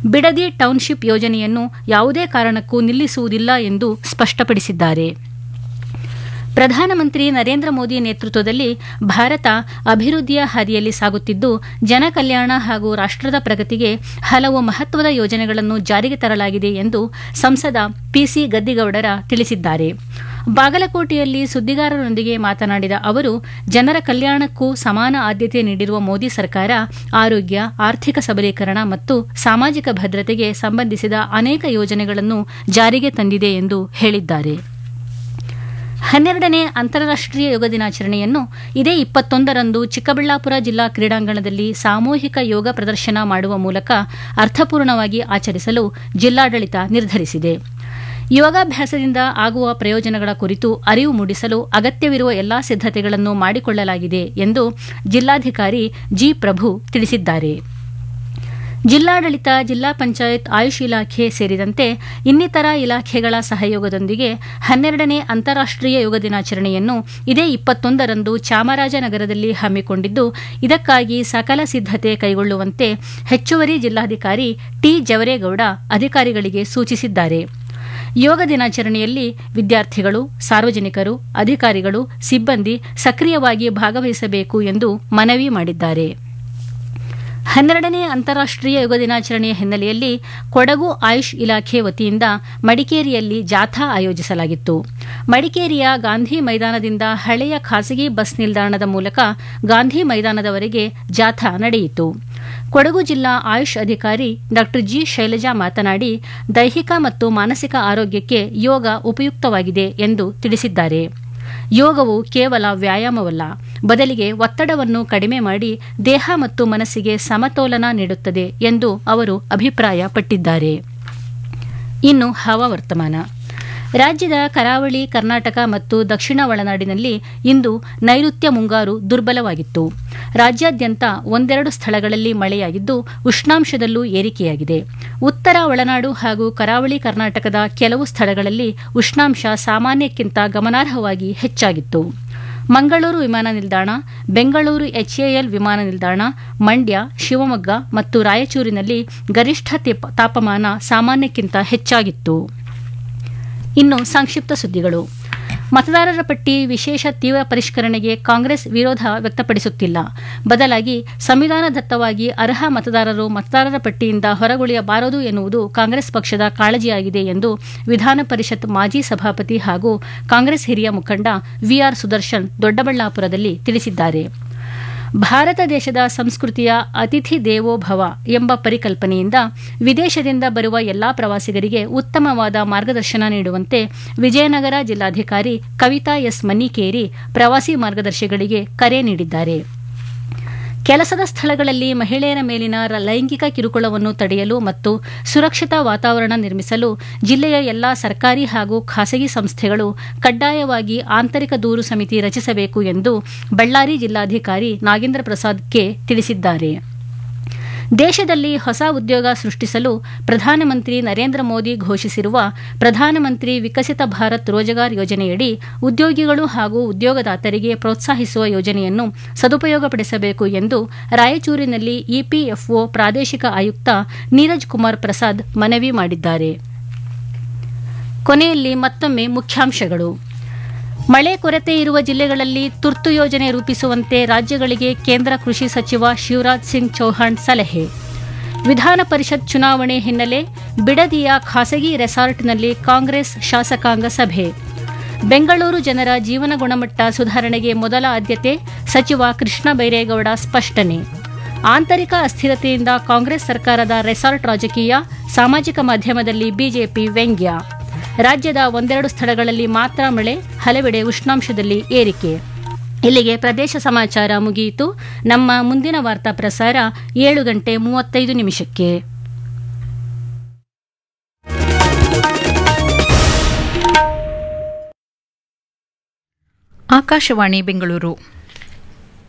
Bidadi township ಯೋಜನೆಯನ್ನು ಯಾವುದೇ ಕಾರಣಕ್ಕೂ ನಿಲ್ಲಿಸುವುದಿಲ್ಲ ಎಂದು ಸ್ಪಷ್ಟಪಡಿಸಿದ್ದಾರೆ ಪ್ರಧಾನಮಂತ್ರಿ ನರೇಂದ್ರ ಮೋದಿ ನೇತೃತ್ವದಲ್ಲಿ ಭಾರತ ಅಭಿವೃದ್ಧಿಯ ಹಾದಿಯಲ್ಲಿ ಸಾಗುತ್ತಿದ್ದು ಜನಕಲ್ಯಾಣ ಹಾಗೂ ರಾಷ್ಟದ ಪ್ರಗತಿಗೆ ಹಲವು ಮಹತ್ವದ ಯೋಜನೆಗಳನ್ನು ಜಾರಿಗೆ ತರಲಾಗಿದೆ ಎಂದು ಸಂಸದ ಪಿಸಿ ಗದ್ದಿಗೌಡರ ತಿಳಿಸಿದ್ದಾರೆ ಬಾಗಲಕೋಟೆಯಲ್ಲಿ ಸುದ್ದಿಗಾರರೊಂದಿಗೆ ಮಾತನಾಡಿದ ಅವರು ಜನರ ಕಲ್ಯಾಣಕ್ಕೂ ಸಮಾನ ಆದ್ಯತೆ ನೀಡಿರುವ ಮೋದಿ ಸರ್ಕಾರ ಆರೋಗ್ಯ ಆರ್ಥಿಕ ಸಬಲೀಕರಣ ಮತ್ತು ಸಾಮಾಜಿಕ ಭದ್ರತೆಗೆ ಸಂಬಂಧಿಸಿದ ಅನೇಕ ಯೋಜನೆಗಳನ್ನು ಜಾರಿಗೆ ತಂದಿದೆ ಎಂದು ಹೇಳಿದ್ದಾರೆ ಹನ್ನೆರಡನೇ ಅಂತಾರಾಷ್ಟೀಯ ಯೋಗ ದಿನಾಚರಣೆಯನ್ನು ಇದೇ ಇಪ್ಪತ್ತೊಂದರಂದು ಚಿಕ್ಕಬಳ್ಳಾಪುರ ಜಿಲ್ಲಾ ಕ್ರೀಡಾಂಗಣದಲ್ಲಿ ಸಾಮೂಹಿಕ ಯೋಗ ಪ್ರದರ್ಶನ ಮಾಡುವ ಮೂಲಕ ಅರ್ಥಪೂರ್ಣವಾಗಿ ಆಚರಿಸಲು ಜಿಲ್ಲಾಡಳಿತ ನಿರ್ಧರಿಸಿದೆ ಯೋಗಾಭ್ಯಾಸದಿಂದ ಆಗುವ ಪ್ರಯೋಜನಗಳ ಕುರಿತು ಅರಿವು ಮೂಡಿಸಲು ಅಗತ್ಯವಿರುವ ಎಲ್ಲಾ ಸಿದ್ದತೆಗಳನ್ನು ಮಾಡಿಕೊಳ್ಳಲಾಗಿದೆ ಎಂದು ಜಿಲ್ಲಾಧಿಕಾರಿ ಜಿ ಪ್ರಭು ತಿಳಿಸಿದ್ದಾರೆ ಜಿಲ್ಲಾಡಳಿತ ಜಿಲ್ಲಾ ಪಂಚಾಯತ್ ಆಯುಷ್ ಇಲಾಖೆ ಸೇರಿದಂತೆ ಇನ್ನಿತರ ಇಲಾಖೆಗಳ ಸಹಯೋಗದೊಂದಿಗೆ ಹನ್ನೆರಡನೇ ಅಂತಾರಾಷ್ಟೀಯ ಯೋಗ ದಿನಾಚರಣೆಯನ್ನು ಇದೇ ಇಪ್ಪತ್ತೊಂದರಂದು ಚಾಮರಾಜನಗರದಲ್ಲಿ ಹಮ್ಮಿಕೊಂಡಿದ್ದು ಇದಕ್ಕಾಗಿ ಸಕಲ ಸಿದ್ದತೆ ಕೈಗೊಳ್ಳುವಂತೆ ಹೆಚ್ಚುವರಿ ಜಿಲ್ಲಾಧಿಕಾರಿ ಟಿ ಜವರೇಗೌಡ ಅಧಿಕಾರಿಗಳಿಗೆ ಸೂಚಿಸಿದ್ದಾರೆ ಯೋಗ ದಿನಾಚರಣೆಯಲ್ಲಿ ವಿದ್ಯಾರ್ಥಿಗಳು ಸಾರ್ವಜನಿಕರು ಅಧಿಕಾರಿಗಳು ಸಿಬ್ಬಂದಿ ಸಕ್ರಿಯವಾಗಿ ಭಾಗವಹಿಸಬೇಕು ಎಂದು ಮನವಿ ಮಾಡಿದ್ದಾರೆ ಹನ್ನೆರಡನೇ ಅಂತಾರಾಷ್ಟೀಯ ಯೋಗ ದಿನಾಚರಣೆಯ ಹಿನ್ನೆಲೆಯಲ್ಲಿ ಕೊಡಗು ಆಯುಷ್ ಇಲಾಖೆ ವತಿಯಿಂದ ಮಡಿಕೇರಿಯಲ್ಲಿ ಜಾಥಾ ಆಯೋಜಿಸಲಾಗಿತ್ತು ಮಡಿಕೇರಿಯ ಗಾಂಧಿ ಮೈದಾನದಿಂದ ಹಳೆಯ ಖಾಸಗಿ ಬಸ್ ನಿಲ್ದಾಣದ ಮೂಲಕ ಗಾಂಧಿ ಮೈದಾನದವರೆಗೆ ಜಾಥಾ ನಡೆಯಿತು ಕೊಡಗು ಜಿಲ್ಲಾ ಆಯುಷ್ ಅಧಿಕಾರಿ ಡಾ ಜಿ ಶೈಲಜಾ ಮಾತನಾಡಿ ದೈಹಿಕ ಮತ್ತು ಮಾನಸಿಕ ಆರೋಗ್ಯಕ್ಕೆ ಯೋಗ ಉಪಯುಕ್ತವಾಗಿದೆ ಎಂದು ತಿಳಿಸಿದ್ದಾರೆ ಯೋಗವು ಕೇವಲ ವ್ಯಾಯಾಮವಲ್ಲ ಬದಲಿಗೆ ಒತ್ತಡವನ್ನು ಕಡಿಮೆ ಮಾಡಿ ದೇಹ ಮತ್ತು ಮನಸ್ಸಿಗೆ ಸಮತೋಲನ ನೀಡುತ್ತದೆ ಎಂದು ಅವರು ಅಭಿಪ್ರಾಯಪಟ್ಟಿದ್ದಾರೆ ಇನ್ನು ಹವಾವರ್ತಮಾನ ರಾಜ್ಯದ ಕರಾವಳಿ ಕರ್ನಾಟಕ ಮತ್ತು ದಕ್ಷಿಣ ಒಳನಾಡಿನಲ್ಲಿ ಇಂದು ನೈಋತ್ಯ ಮುಂಗಾರು ದುರ್ಬಲವಾಗಿತ್ತು ರಾಜ್ಯಾದ್ಯಂತ ಒಂದೆರಡು ಸ್ಥಳಗಳಲ್ಲಿ ಮಳೆಯಾಗಿದ್ದು ಉಷ್ಣಾಂಶದಲ್ಲೂ ಏರಿಕೆಯಾಗಿದೆ ಉತ್ತರ ಒಳನಾಡು ಹಾಗೂ ಕರಾವಳಿ ಕರ್ನಾಟಕದ ಕೆಲವು ಸ್ಥಳಗಳಲ್ಲಿ ಉಷ್ಣಾಂಶ ಸಾಮಾನ್ಯಕ್ಕಿಂತ ಗಮನಾರ್ಹವಾಗಿ ಹೆಚ್ಚಾಗಿತ್ತು ಮಂಗಳೂರು ವಿಮಾನ ನಿಲ್ದಾಣ ಬೆಂಗಳೂರು ಎಚ್ಎಎಲ್ ವಿಮಾನ ನಿಲ್ದಾಣ ಮಂಡ್ಯ ಶಿವಮೊಗ್ಗ ಮತ್ತು ರಾಯಚೂರಿನಲ್ಲಿ ಗರಿಷ್ಠ ತಾಪಮಾನ ಸಾಮಾನ್ಯಕ್ಕಿಂತ ಹೆಚ್ಚಾಗಿತ್ತು ಇನ್ನು ಸಂಕ್ಷಿಪ್ತ ಸುದ್ದಿಗಳು ಮತದಾರರ ಪಟ್ಟಿ ವಿಶೇಷ ತೀವ್ರ ಪರಿಷ್ಕರಣೆಗೆ ಕಾಂಗ್ರೆಸ್ ವಿರೋಧ ವ್ಯಕ್ತಪಡಿಸುತ್ತಿಲ್ಲ ಬದಲಾಗಿ ಸಂವಿಧಾನದತ್ತವಾಗಿ ಅರ್ಹ ಮತದಾರರು ಮತದಾರರ ಪಟ್ಟಿಯಿಂದ ಹೊರಗುಳಿಯಬಾರದು ಎನ್ನುವುದು ಕಾಂಗ್ರೆಸ್ ಪಕ್ಷದ ಕಾಳಜಿಯಾಗಿದೆ ಎಂದು ವಿಧಾನ ಪರಿಷತ್ ಮಾಜಿ ಸಭಾಪತಿ ಹಾಗೂ ಕಾಂಗ್ರೆಸ್ ಹಿರಿಯ ಮುಖಂಡ ವಿಆರ್ ಸುದರ್ಶನ್ ದೊಡ್ಡಬಳ್ಳಾಪುರದಲ್ಲಿ ತಿಳಿಸಿದ್ದಾರೆ ಭಾರತ ದೇಶದ ಸಂಸ್ಕೃತಿಯ ಅತಿಥಿ ದೇವೋ ಭವ ಎಂಬ ಪರಿಕಲ್ಪನೆಯಿಂದ ವಿದೇಶದಿಂದ ಬರುವ ಎಲ್ಲಾ ಪ್ರವಾಸಿಗರಿಗೆ ಉತ್ತಮವಾದ ಮಾರ್ಗದರ್ಶನ ನೀಡುವಂತೆ ವಿಜಯನಗರ ಜಿಲ್ಲಾಧಿಕಾರಿ ಕವಿತಾ ಎಸ್ ಮನ್ನಿಕೇರಿ ಪ್ರವಾಸಿ ಮಾರ್ಗದರ್ಶಿಗಳಿಗೆ ಕರೆ ನೀಡಿದ್ದಾರೆ ಕೆಲಸದ ಸ್ಥಳಗಳಲ್ಲಿ ಮಹಿಳೆಯರ ಮೇಲಿನ ಲೈಂಗಿಕ ಕಿರುಕುಳವನ್ನು ತಡೆಯಲು ಮತ್ತು ಸುರಕ್ಷಿತ ವಾತಾವರಣ ನಿರ್ಮಿಸಲು ಜಿಲ್ಲೆಯ ಎಲ್ಲಾ ಸರ್ಕಾರಿ ಹಾಗೂ ಖಾಸಗಿ ಸಂಸ್ಥೆಗಳು ಕಡ್ಡಾಯವಾಗಿ ಆಂತರಿಕ ದೂರು ಸಮಿತಿ ರಚಿಸಬೇಕು ಎಂದು ಬಳ್ಳಾರಿ ಜಿಲ್ಲಾಧಿಕಾರಿ ನಾಗೇಂದ್ರ ಪ್ರಸಾದ್ ಕೆ ತಿಳಿಸಿದ್ದಾರೆ ದೇಶದಲ್ಲಿ ಹೊಸ ಉದ್ಯೋಗ ಸೃಷ್ಟಿಸಲು ಪ್ರಧಾನಮಂತ್ರಿ ನರೇಂದ್ರ ಮೋದಿ ಘೋಷಿಸಿರುವ ಪ್ರಧಾನಮಂತ್ರಿ ವಿಕಸಿತ ಭಾರತ್ ರೋಜಗಾರ್ ಯೋಜನೆಯಡಿ ಉದ್ಯೋಗಿಗಳು ಹಾಗೂ ಉದ್ಯೋಗದಾತರಿಗೆ ಪ್ರೋತ್ಸಾಹಿಸುವ ಯೋಜನೆಯನ್ನು ಸದುಪಯೋಗಪಡಿಸಬೇಕು ಎಂದು ರಾಯಚೂರಿನಲ್ಲಿ ಇಪಿಎಫ್ಒ ಪ್ರಾದೇಶಿಕ ಆಯುಕ್ತ ನೀರಜ್ ಕುಮಾರ್ ಪ್ರಸಾದ್ ಮನವಿ ಮಾಡಿದ್ದಾರೆ ಕೊನೆಯಲ್ಲಿ ಮತ್ತೊಮ್ಮೆ ಮುಖ್ಯಾಂಶಗಳು ಮಳೆ ಕೊರತೆ ಇರುವ ಜಿಲ್ಲೆಗಳಲ್ಲಿ ತುರ್ತು ಯೋಜನೆ ರೂಪಿಸುವಂತೆ ರಾಜ್ಯಗಳಿಗೆ ಕೇಂದ್ರ ಕೃಷಿ ಸಚಿವ ಶಿವರಾಜ್ ಸಿಂಗ್ ಚೌಹಾಣ್ ಸಲಹೆ ವಿಧಾನ ಪರಿಷತ್ ಚುನಾವಣೆ ಹಿನ್ನೆಲೆ ಬಿಡದಿಯ ಖಾಸಗಿ ರೆಸಾರ್ಟ್ನಲ್ಲಿ ಕಾಂಗ್ರೆಸ್ ಶಾಸಕಾಂಗ ಸಭೆ ಬೆಂಗಳೂರು ಜನರ ಜೀವನ ಗುಣಮಟ್ಟ ಸುಧಾರಣೆಗೆ ಮೊದಲ ಆದ್ಯತೆ ಸಚಿವ ಕೃಷ್ಣ ಬೈರೇಗೌಡ ಸ್ಪಷ್ಟನೆ ಆಂತರಿಕ ಅಸ್ಥಿರತೆಯಿಂದ ಕಾಂಗ್ರೆಸ್ ಸರ್ಕಾರದ ರೆಸಾರ್ಟ್ ರಾಜಕೀಯ ಸಾಮಾಜಿಕ ಮಾಧ್ಯಮದಲ್ಲಿ ಬಿಜೆಪಿ ವ್ಯಂಗ್ಯ ರಾಜ್ಯದ ಒಂದೆರಡು ಸ್ಥಳಗಳಲ್ಲಿ ಮಾತ್ರ ಮಳೆ ಹಲವೆಡೆ ಉಷ್ಣಾಂಶದಲ್ಲಿ ಏರಿಕೆ ಇಲ್ಲಿಗೆ ಪ್ರದೇಶ ಸಮಾಚಾರ ಮುಗಿಯಿತು ನಮ್ಮ ಮುಂದಿನ ವಾರ್ತಾ ಪ್ರಸಾರ ಏಳು ಗಂಟೆ ಮೂವತ್ತೈದು ನಿಮಿಷಕ್ಕೆ ಆಕಾಶವಾಣಿ ಬೆಂಗಳೂರು